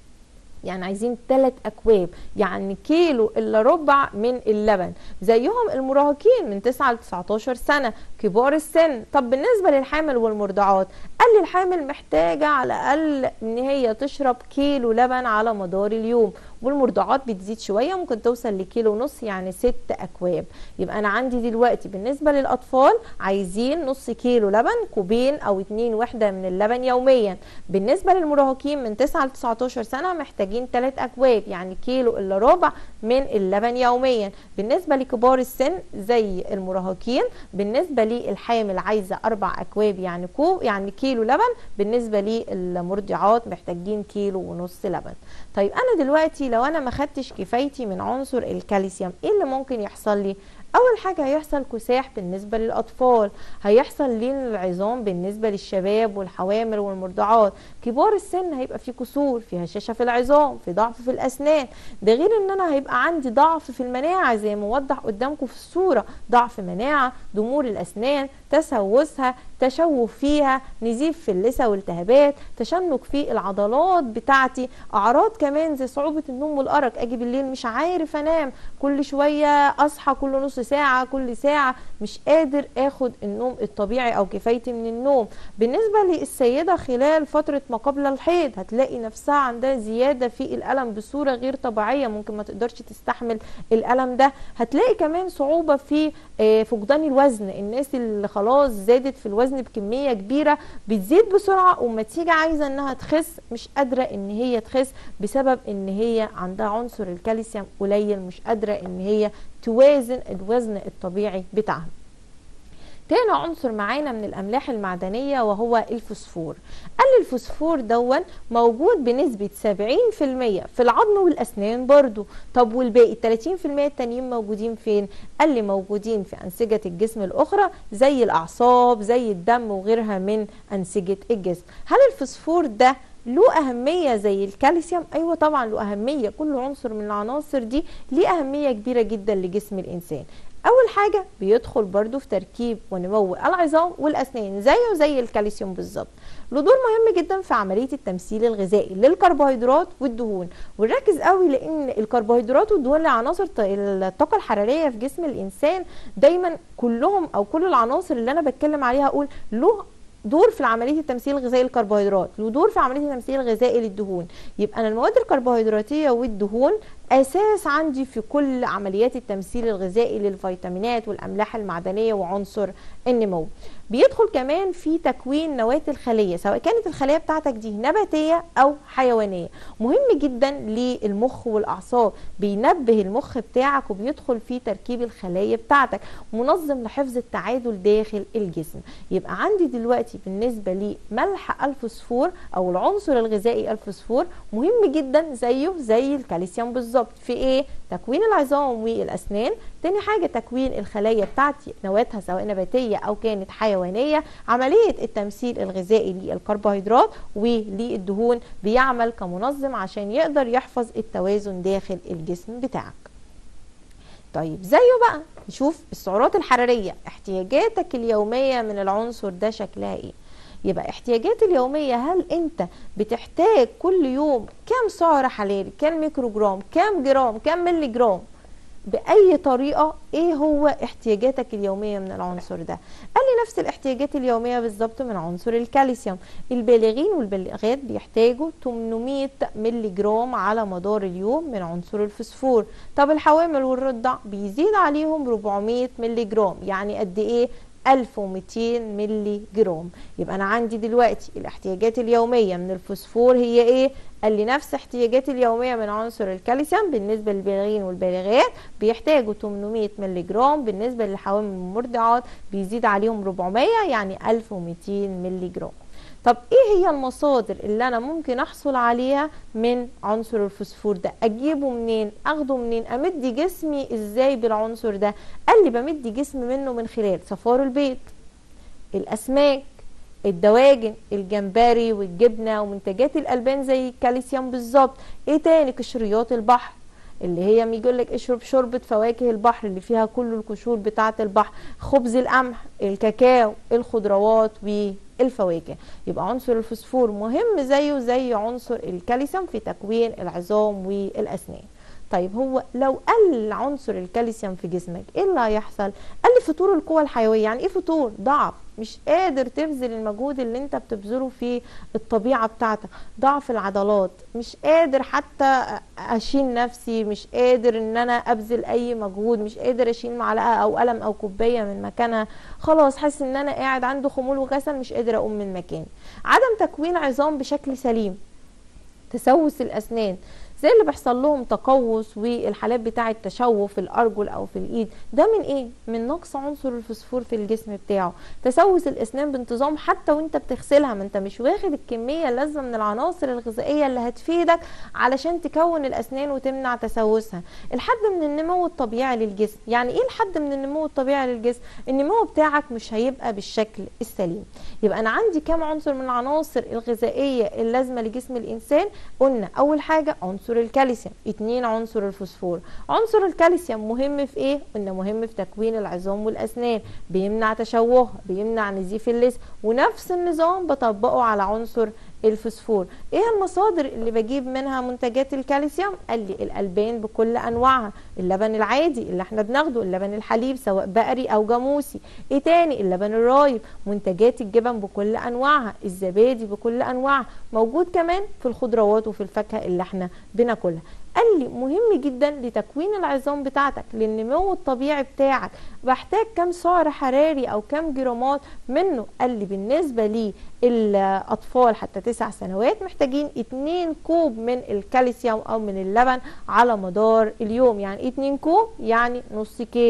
يعني عايزين ثلاث اكواب يعني كيلو الا ربع من اللبن زيهم المراهقين من 9 ل 19 سنه كبار السن طب بالنسبه للحامل والمرضعات قال لي الحامل محتاجه على الاقل ان هي تشرب كيلو لبن على مدار اليوم والمرضعات بتزيد شويه ممكن توصل لكيلو ونص يعني ست اكواب يبقى انا عندي دلوقتي بالنسبه للاطفال عايزين نص كيلو لبن كوبين او اتنين وحده من اللبن يوميا بالنسبه للمراهقين من 9 ل 19 سنه محتاجين 3 اكواب يعني كيلو الا ربع من اللبن يوميا بالنسبه لكبار السن زي المراهقين بالنسبه للحامل عايزه اربع اكواب يعني كوب يعني كيلو لبن بالنسبه للمرضعات محتاجين كيلو ونص لبن طيب انا دلوقتي لو انا ما خدتش كفايتي من عنصر الكالسيوم ايه اللي ممكن يحصل لي اول حاجه هيحصل كساح بالنسبه للاطفال هيحصل لين العظام بالنسبه للشباب والحوامل والمرضعات كبار السن هيبقى في كسور في هشاشه في العظام في ضعف في الاسنان ده غير ان انا هيبقى عندي ضعف في المناعه زي ما موضح قدامكم في الصوره ضعف مناعه ضمور الاسنان تسوسها تشوه فيها نزيف في اللثه والتهابات تشنج في العضلات بتاعتي اعراض كمان زي صعوبه النوم والارق اجي بالليل مش عارف انام كل شويه اصحى كل نص ساعه كل ساعه مش قادر اخد النوم الطبيعي او كفايتي من النوم بالنسبه للسيده خلال فتره ما قبل الحيض هتلاقي نفسها عندها زياده في الالم بصوره غير طبيعيه ممكن ما تقدرش تستحمل الالم ده هتلاقي كمان صعوبه في فقدان الوزن الناس اللي خلاص زادت في الوزن بكميه كبيره بتزيد بسرعه وما تيجي عايزه انها تخس مش قادره ان هي تخس بسبب ان هي عندها عنصر الكالسيوم قليل مش قادره ان هي توازن الوزن الطبيعي بتاعها تاني عنصر معانا من الاملاح المعدنيه وهو الفوسفور قال الفوسفور دون موجود بنسبه 70% في العظم والاسنان برضو طب والباقي 30% التانيين موجودين فين قال لي موجودين في انسجه الجسم الاخرى زي الاعصاب زي الدم وغيرها من انسجه الجسم هل الفوسفور ده له اهميه زي الكالسيوم ايوه طبعا له اهميه كل عنصر من العناصر دي ليه اهميه كبيره جدا لجسم الانسان اول حاجه بيدخل برضو في تركيب ونمو العظام والاسنان زيه زي الكالسيوم بالظبط له دور مهم جدا في عمليه التمثيل الغذائي للكربوهيدرات والدهون ونركز قوي لان الكربوهيدرات والدهون لعناصر الطاقه الحراريه في جسم الانسان دايما كلهم او كل العناصر اللي انا بتكلم عليها اقول له دور في عمليه التمثيل الغذائي للكربوهيدرات له دور في عمليه التمثيل الغذائي للدهون يبقى انا المواد الكربوهيدراتيه والدهون اساس عندي في كل عمليات التمثيل الغذائي للفيتامينات والاملاح المعدنيه وعنصر النمو بيدخل كمان في تكوين نواه الخليه سواء كانت الخليه بتاعتك دي نباتيه او حيوانيه مهم جدا للمخ والاعصاب بينبه المخ بتاعك وبيدخل في تركيب الخلايا بتاعتك منظم لحفظ التعادل داخل الجسم يبقى عندي دلوقتي بالنسبه لملح الفوسفور او العنصر الغذائي الفوسفور مهم جدا زيه زي الكالسيوم بالظبط في ايه تكوين العظام والاسنان تاني حاجه تكوين الخلايا بتاعتي نواتها سواء نباتيه او كانت حيوانيه عمليه التمثيل الغذائي للكربوهيدرات وللدهون بيعمل كمنظم عشان يقدر يحفظ التوازن داخل الجسم بتاعك طيب زيه بقى نشوف السعرات الحراريه احتياجاتك اليوميه من العنصر ده شكلها ايه يبقى احتياجات اليومية هل انت بتحتاج كل يوم كام سعر حراري كام ميكروجرام كام جرام كام ملي جرام باي طريقه ايه هو احتياجاتك اليوميه من العنصر ده قال لي نفس الاحتياجات اليوميه بالظبط من عنصر الكالسيوم البالغين والبالغات بيحتاجوا 800 ملي جرام على مدار اليوم من عنصر الفوسفور طب الحوامل والرضع بيزيد عليهم 400 ملي جرام يعني قد ايه 1200 ملي جرام يبقى انا عندي دلوقتي الاحتياجات اليوميه من الفوسفور هي ايه قال لي نفس احتياجاتي اليوميه من عنصر الكالسيوم بالنسبه للبالغين والبالغات بيحتاجوا 800 ملي جرام بالنسبه للحوامل والمرضعات بيزيد عليهم 400 يعني 1200 ملي جرام طب ايه هي المصادر اللي انا ممكن احصل عليها من عنصر الفوسفور ده اجيبه منين اخده منين امد جسمي ازاي بالعنصر ده قال لي بمد جسمي منه من خلال صفار البيض الاسماك الدواجن الجمبري والجبنه ومنتجات الالبان زي الكالسيوم بالظبط ايه تاني قشريات البحر اللي هي يقول لك اشرب شوربه فواكه البحر اللي فيها كل القشور بتاعه البحر خبز القمح الكاكاو الخضروات والفواكه يبقى عنصر الفوسفور مهم زيه زي عنصر الكالسيوم في تكوين العظام والاسنان طيب هو لو قل عنصر الكالسيوم في جسمك ايه اللي هيحصل قل فطور القوى الحيويه يعني ايه فطور ضعف مش قادر تبذل المجهود اللي انت بتبذله في الطبيعه بتاعتك ضعف العضلات مش قادر حتى اشيل نفسي مش قادر ان انا ابذل اي مجهود مش قادر اشيل معلقه او قلم او كوبايه من مكانها خلاص حاسس ان انا قاعد عنده خمول وكسل مش قادر اقوم من مكاني عدم تكوين عظام بشكل سليم تسوس الاسنان زي اللي بيحصل لهم تقوس والحالات بتاعه تشوه في الارجل او في الايد ده من ايه من نقص عنصر الفوسفور في الجسم بتاعه تسوس الاسنان بانتظام حتى وانت بتغسلها ما انت مش واخد الكميه اللازمه من العناصر الغذائيه اللي هتفيدك علشان تكون الاسنان وتمنع تسوسها الحد من النمو الطبيعي للجسم يعني ايه الحد من النمو الطبيعي للجسم النمو بتاعك مش هيبقى بالشكل السليم يبقى انا عندي كام عنصر من العناصر الغذائيه اللازمه لجسم الانسان قلنا اول حاجه عنصر عنصر الكالسيوم اتنين عنصر الفوسفور عنصر الكالسيوم مهم في ايه قلنا مهم في تكوين العظام والاسنان بيمنع تشوهها بيمنع نزيف اللثه ونفس النظام بطبقه على عنصر الفوسفور ايه المصادر اللي بجيب منها منتجات الكالسيوم قال لي الالبان بكل انواعها اللبن العادي اللي احنا بناخده اللبن الحليب سواء بقري او جاموسي ايه تاني اللبن الرايب منتجات الجبن بكل انواعها الزبادي بكل انواعها موجود كمان في الخضروات وفي الفاكهه اللي احنا بناكلها قال لي مهم جدا لتكوين العظام بتاعتك للنمو الطبيعي بتاعك بحتاج كم سعر حراري او كم جرامات منه قال لي بالنسبه لي الاطفال حتى تسع سنوات محتاجين 2 كوب من الكالسيوم او من اللبن على مدار اليوم يعني 2 كوب يعني نص كيلو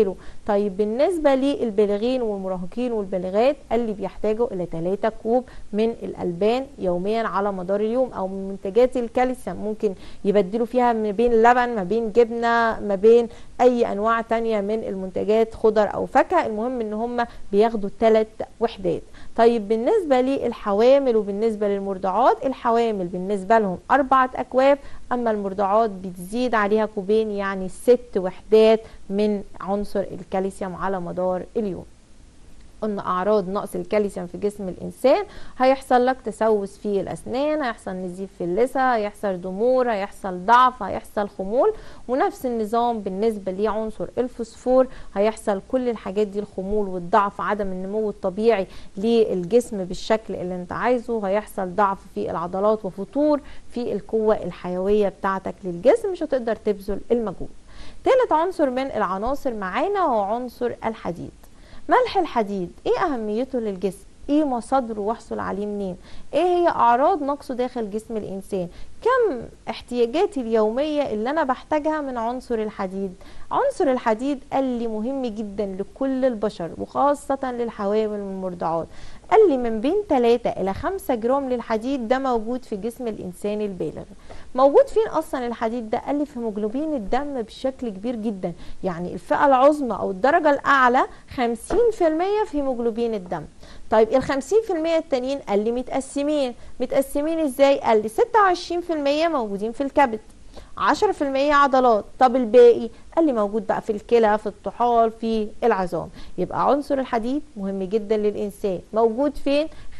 طيب بالنسبه للبالغين والمراهقين والبالغات قال لي بيحتاجوا الى 3 كوب من الالبان يوميا على مدار اليوم او من منتجات الكالسيوم ممكن يبدلوا فيها ما بين لبن ما بين جبنه ما بين اي انواع تانية من المنتجات خضر او فاكهه المهم ان هم بياخدوا ثلاث وحدات طيب بالنسبة للحوامل وبالنسبة للمرضعات الحوامل بالنسبة لهم أربعة أكواب أما المرضعات بتزيد عليها كوبين يعني ست وحدات من عنصر الكالسيوم على مدار اليوم قلنا اعراض نقص الكالسيوم في جسم الانسان هيحصل لك تسوس في الاسنان هيحصل نزيف في اللثه هيحصل ضمور هيحصل ضعف هيحصل خمول ونفس النظام بالنسبه لعنصر الفوسفور هيحصل كل الحاجات دي الخمول والضعف عدم النمو الطبيعي للجسم بالشكل اللي انت عايزه هيحصل ضعف في العضلات وفتور في القوه الحيويه بتاعتك للجسم مش هتقدر تبذل المجهود ثالث عنصر من العناصر معانا هو عنصر الحديد ملح الحديد ايه اهميته للجسم ايه مصادره واحصل عليه منين ايه هي اعراض نقصه داخل جسم الانسان كم احتياجاتي اليوميه اللي انا بحتاجها من عنصر الحديد عنصر الحديد قال لي مهم جدا لكل البشر وخاصه للحوامل والمرضعات قال لي من بين 3 الى 5 جرام للحديد ده موجود في جسم الانسان البالغ موجود فين اصلا الحديد ده قال لي في هيموجلوبين الدم بشكل كبير جدا يعني الفئه العظمى او الدرجه الاعلى 50% في هيموجلوبين الدم طيب ال 50% التانيين قال لي متقسمين متقسمين ازاي قال لي 26% موجودين في الكبد 10% عضلات طب الباقي قال لي موجود بقى في الكلى في الطحال في العظام يبقى عنصر الحديد مهم جدا للإنسان موجود فين 50%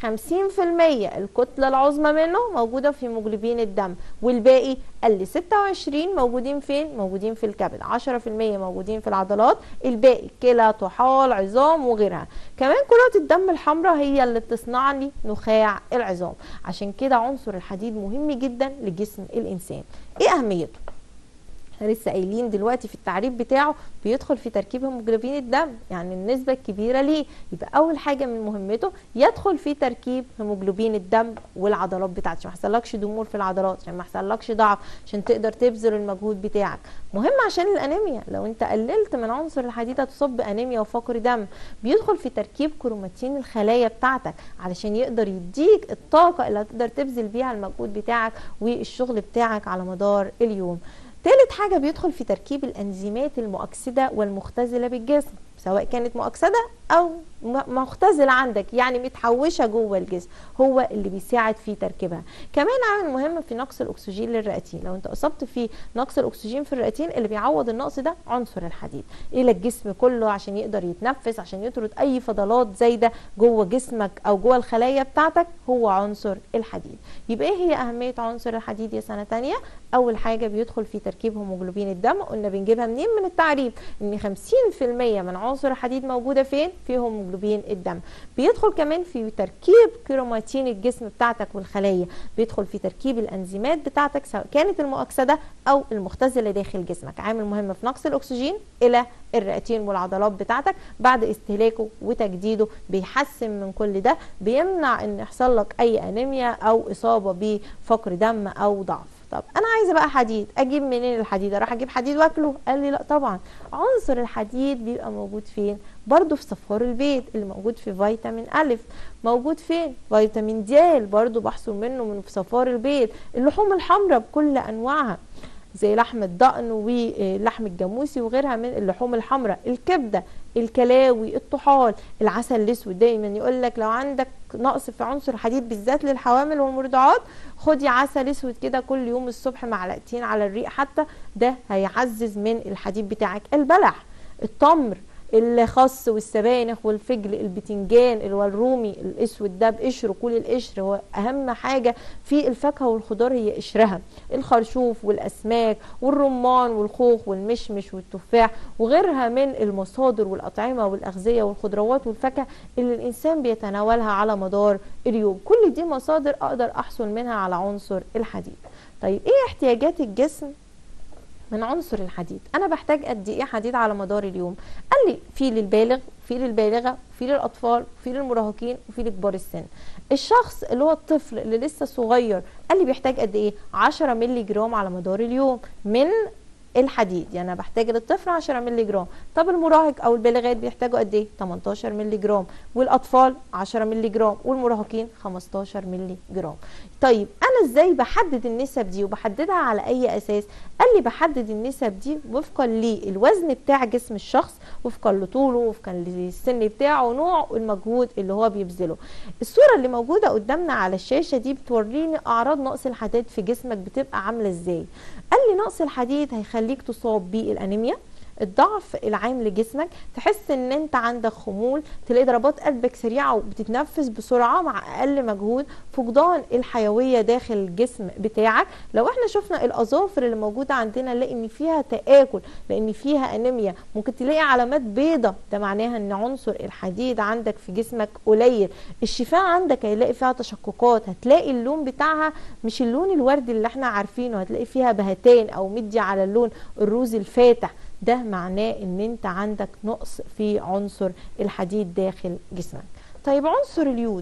الكتلة العظمى منه موجودة في هيموجلوبين الدم والباقي قال لي 26 موجودين فين موجودين في الكبد 10% موجودين في العضلات الباقي كلى طحال عظام وغيرها كمان كرات الدم الحمراء هي اللي بتصنع لي نخاع العظام عشان كده عنصر الحديد مهم جدا لجسم الإنسان ايه أهميته احنا لسه قايلين دلوقتي في التعريف بتاعه بيدخل في تركيب هيموجلوبين الدم يعني النسبه الكبيره ليه يبقى اول حاجه من مهمته يدخل في تركيب هيموجلوبين الدم والعضلات بتاعتك عشان ما يحصلكش ضمور في العضلات عشان ما يحصلكش ضعف عشان تقدر تبذل المجهود بتاعك مهم عشان الانيميا لو انت قللت من عنصر الحديد هتصاب بانيميا وفقر دم بيدخل في تركيب كروماتين الخلايا بتاعتك علشان يقدر يديك الطاقه اللي هتقدر تبذل بيها المجهود بتاعك والشغل بتاعك على مدار اليوم تالت حاجة بيدخل في تركيب الأنزيمات المؤكسدة والمختزلة بالجسم سواء كانت مؤكسدة أو مختزلة عندك يعني متحوشة جوه الجسم هو اللي بيساعد في تركيبها كمان عامل مهم في نقص الأكسجين للرئتين لو أنت أصبت في نقص الأكسجين في الرئتين اللي بيعوض النقص ده عنصر الحديد إلى الجسم كله عشان يقدر يتنفس عشان يطرد أي فضلات زايدة جوه جسمك أو جوه الخلايا بتاعتك هو عنصر الحديد يبقى إيه هي أهمية عنصر الحديد يا سنة تانية أول حاجة بيدخل في تركيب هيموجلوبين الدم قلنا بنجيبها منين من التعريف إن 50% من عنصر الحديد موجودة فين في هيموجلوبين الدم بيدخل كمان في تركيب كروماتين الجسم بتاعتك والخلايا بيدخل في تركيب الانزيمات بتاعتك سواء كانت المؤكسده او المختزله داخل جسمك عامل مهم في نقص الاكسجين الى الرئتين والعضلات بتاعتك بعد استهلاكه وتجديده بيحسن من كل ده بيمنع ان يحصل لك اي انيميا او اصابه بفقر دم او ضعف طب انا عايزه بقى حديد اجيب منين الحديد اروح اجيب حديد واكله قال لي لا طبعا عنصر الحديد بيبقى موجود فين برضو في صفار البيض اللي موجود في فيتامين ألف موجود فين فيتامين د برضو بحصل منه من صفار البيض اللحوم الحمراء بكل أنواعها زي لحم الضأن ولحم الجاموسي وغيرها من اللحوم الحمراء الكبدة الكلاوي الطحال العسل الاسود دايما يقول لك لو عندك نقص في عنصر حديد بالذات للحوامل والمرضعات خدي عسل اسود كده كل يوم الصبح معلقتين على الريق حتى ده هيعزز من الحديد بتاعك البلح التمر الخس والسبانخ والفجل البتنجان الرومي الاسود ده بقشره كل القشر هو اهم حاجه في الفاكهه والخضار هي قشرها الخرشوف والاسماك والرمان والخوخ والمشمش والتفاح وغيرها من المصادر والاطعمه والاغذيه والخضروات والفاكهه اللي الانسان بيتناولها على مدار اليوم كل دي مصادر اقدر احصل منها على عنصر الحديد طيب ايه احتياجات الجسم من عنصر الحديد انا بحتاج قد ايه حديد على مدار اليوم قال لي في للبالغ في للبالغه في للاطفال في للمراهقين وفي لكبار السن الشخص اللي هو الطفل اللي لسه صغير قال لي بيحتاج قد ايه 10 مللي جرام على مدار اليوم من الحديد يعني انا بحتاج للطفل 10 مللي جرام طب المراهق او البالغات بيحتاجوا قد ايه 18 مللي جرام والاطفال 10 مللي جرام والمراهقين 15 مللي جرام طيب انا ازاي بحدد النسب دي وبحددها على اي اساس قال لي بحدد النسب دي وفقا للوزن بتاع جسم الشخص وفقا لطوله وفقا للسن بتاعه ونوع المجهود اللي هو بيبذله الصوره اللي موجوده قدامنا على الشاشه دي بتوريني اعراض نقص الحديد في جسمك بتبقى عامله ازاي قال لي نقص الحديد هيخليك تصاب بالانيميا الضعف العام لجسمك تحس ان انت عندك خمول تلاقي ضربات قلبك سريعه وبتتنفس بسرعه مع اقل مجهود فقدان الحيويه داخل الجسم بتاعك لو احنا شفنا الاظافر اللي موجوده عندنا نلاقي ان فيها تاكل لان فيها انيميا ممكن تلاقي علامات بيضة ده معناها ان عنصر الحديد عندك في جسمك قليل الشفاه عندك هيلاقي فيها تشققات هتلاقي اللون بتاعها مش اللون الوردي اللي احنا عارفينه هتلاقي فيها بهتان او مدي على اللون الروزي الفاتح ده معناه ان انت عندك نقص في عنصر الحديد داخل جسمك طيب عنصر اليود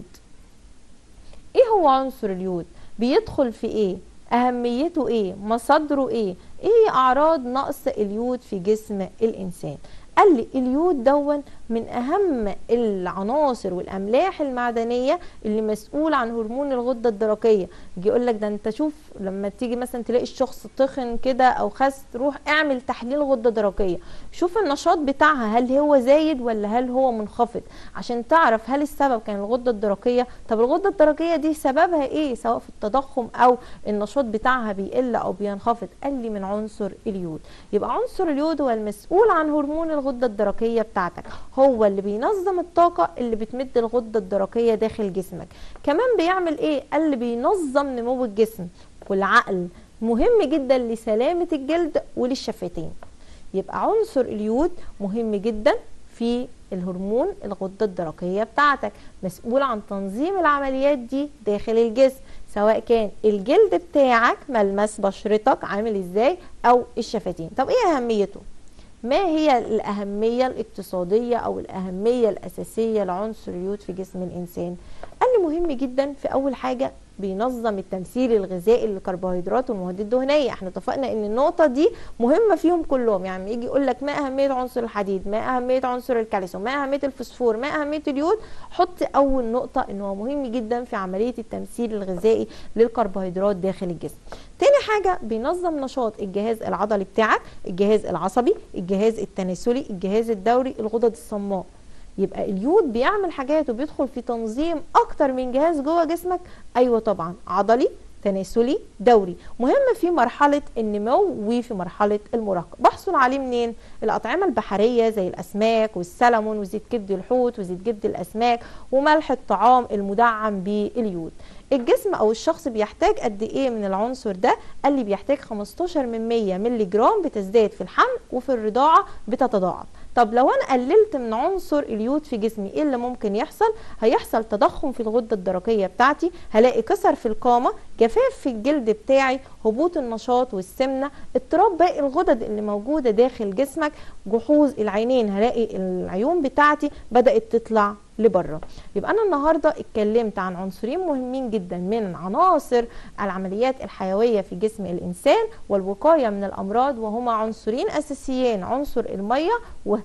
ايه هو عنصر اليود بيدخل في ايه اهميته ايه مصادره ايه ايه اعراض نقص اليود في جسم الانسان قال لي اليود دون من اهم العناصر والاملاح المعدنيه اللي مسؤول عن هرمون الغده الدرقيه يجي يقول لك ده انت شوف لما تيجي مثلا تلاقي الشخص تخن كده او خس تروح اعمل تحليل غده درقيه شوف النشاط بتاعها هل هو زايد ولا هل هو منخفض عشان تعرف هل السبب كان الغده الدرقيه طب الغده الدرقيه دي سببها ايه سواء في التضخم او النشاط بتاعها بيقل او بينخفض قال لي من عنصر اليود يبقى عنصر اليود هو المسؤول عن هرمون الغده الدرقيه بتاعتك هو اللي بينظم الطاقه اللي بتمد الغده الدرقيه داخل جسمك كمان بيعمل ايه قال لي بينظم نمو الجسم والعقل مهم جدا لسلامه الجلد وللشفتين يبقى عنصر اليود مهم جدا في الهرمون الغده الدرقيه بتاعتك مسؤول عن تنظيم العمليات دي داخل الجسم سواء كان الجلد بتاعك ملمس بشرتك عامل ازاي او الشفتين طب ايه اهميته ما هي الأهمية الاقتصادية أو الأهمية الأساسية لعنصر اليود في جسم الإنسان؟ قال لي مهم جدا في أول حاجة بينظم التمثيل الغذائي للكربوهيدرات والمواد الدهنيه احنا اتفقنا ان النقطه دي مهمه فيهم كلهم يعني يجي يقول لك ما اهميه عنصر الحديد ما اهميه عنصر الكالسيوم ما اهميه الفوسفور ما اهميه اليود حط اول نقطه ان هو مهم جدا في عمليه التمثيل الغذائي للكربوهيدرات داخل الجسم تاني حاجه بينظم نشاط الجهاز العضلي بتاعك الجهاز العصبي الجهاز التناسلي الجهاز الدوري الغدد الصماء يبقى اليود بيعمل حاجات وبيدخل في تنظيم اكتر من جهاز جوه جسمك ايوه طبعا عضلي تناسلي دوري مهم في مرحلة النمو وفي مرحلة المراهقة بحصل عليه منين الأطعمة البحرية زي الأسماك والسلمون وزيت كبد الحوت وزيت كبد الأسماك وملح الطعام المدعم باليود الجسم او الشخص بيحتاج قد ايه من العنصر ده قال لي بيحتاج 15 من 100 مللي جرام بتزداد في الحمل وفي الرضاعه بتتضاعف طب لو انا قللت من عنصر اليود في جسمي ايه اللي ممكن يحصل هيحصل تضخم في الغده الدرقيه بتاعتي هلاقي كسر في القامه جفاف في الجلد بتاعي هبوط النشاط والسمنه اضطراب باقي الغدد اللي موجوده داخل جسمك جحوظ العينين هلاقي العيون بتاعتي بدات تطلع لبره يبقى انا النهارده اتكلمت عن عنصرين مهمين جدا من عناصر العمليات الحيويه في جسم الانسان والوقايه من الامراض وهما عنصرين اساسيين عنصر الميه و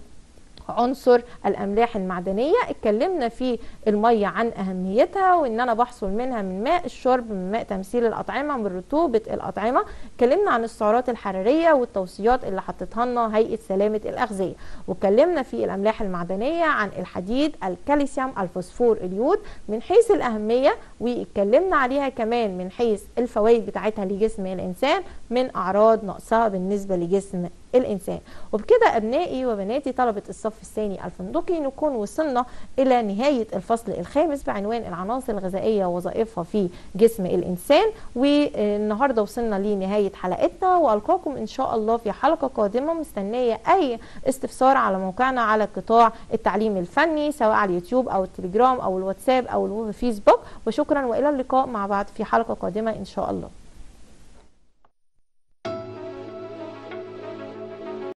عنصر الاملاح المعدنيه اتكلمنا في الميه عن اهميتها وان انا بحصل منها من ماء الشرب من ماء تمثيل الاطعمه من رطوبه الاطعمه اتكلمنا عن السعرات الحراريه والتوصيات اللي حطتها لنا هيئه سلامه الاغذيه واتكلمنا في الاملاح المعدنيه عن الحديد الكالسيوم الفوسفور اليود من حيث الاهميه واتكلمنا عليها كمان من حيث الفوائد بتاعتها لجسم الانسان من اعراض نقصها بالنسبه لجسم الانسان وبكده ابنائي وبناتي طلبه الصف الثاني الفندقي نكون وصلنا الى نهايه الفصل الخامس بعنوان العناصر الغذائيه ووظائفها في جسم الانسان والنهارده وصلنا لنهايه حلقتنا والقاكم ان شاء الله في حلقه قادمه مستنيه اي استفسار على موقعنا على قطاع التعليم الفني سواء على اليوتيوب او التليجرام او الواتساب او الفيسبوك وشكرا والى اللقاء مع بعض في حلقه قادمه ان شاء الله